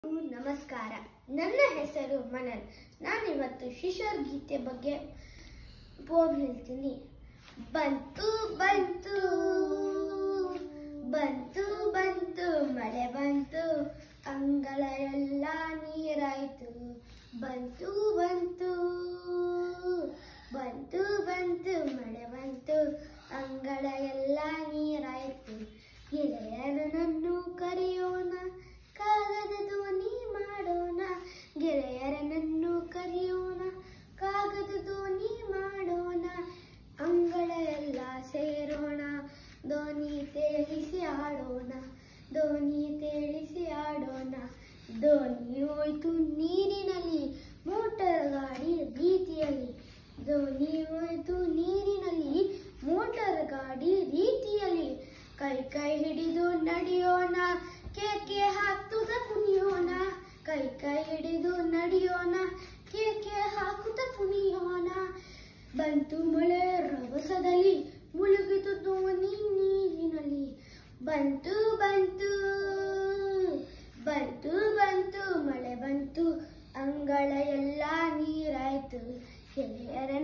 ನಮಸ್ಕಾರ ನನ್ನ ಹೆಸರು ಮನನ್ ನಾನಿವತ್ತು ಶಿಶೋರ್ ಗೀತೆ ಬಗ್ಗೆ ಪೋಮ್ ಹೇಳ್ತೀನಿ ಬಂತು ಬಂತು ಬಂತು ಬಂತು ಮಳೆ ಬಂತು ಅಂಗಳ ಎಲ್ಲ ನೀರಾಯ್ತು ಬಂತು ಬಂತು ಬಂತು ಬಂತು ಮಳೆ ಬಂತು ಅಂಗಳ ಎಲ್ಲ ನೀರಾಯ್ತು ಗೆಳೆಯರನನ್ನು ಕರೆಯೋಣ ಕಾಗದ ದೋಣಿ ಮಾಡೋಣ ಗೆಳೆಯರನನ್ನು ಕರೆಯೋಣ ಕಾಗದ ದೋಣಿ ಮಾಡೋಣ ಅಂಗಳ ಎಲ್ಲ ಸೇರೋಣ ದೋಣಿ ತೇಲಿಸಿ ಆಡೋಣ ದೋಣಿ ತೇಲಿಸಿ ಆಡೋಣ ದೋಣಿ ಹೋಯ್ತು ನೀರಿನಲ್ಲಿ ಮೋಟರ್ ಗಾಡಿ ರೀತಿಯಲ್ಲಿ ದೋಣಿ ಹೋಯ್ತು ನೀರಿನಲ್ಲಿ ಮೋಟರ್ ಗಾಡಿ ರೀತಿಯಲ್ಲಿ ಕೈ ಕೈ ಹಿಡಿದು ನಡೆಯೋಣ ಕೇಕೆ ಹಾಕುತ್ತ ಕುಣಿಯೋಣ ಕೈ ಕೈ ಹಿಡಿದು ನಡೆಯೋಣ ಕೇಕೆ ಹಾಕುತ್ತ ಕುಣಿಯೋಣ ಬಂತು ಮಳೆ ರಭಸದಲ್ಲಿ ಮುಳುಗಿತು ದೋಣಿ ನೀರಿನಲ್ಲಿ ಬಂತು ಬಂತು ಬಂತು ಬಂತು ಮಳೆ ಬಂತು ಅಂಗಳ ಎಲ್ಲ ನೀರಾಯ್ತು ಗೆಳೆಯರ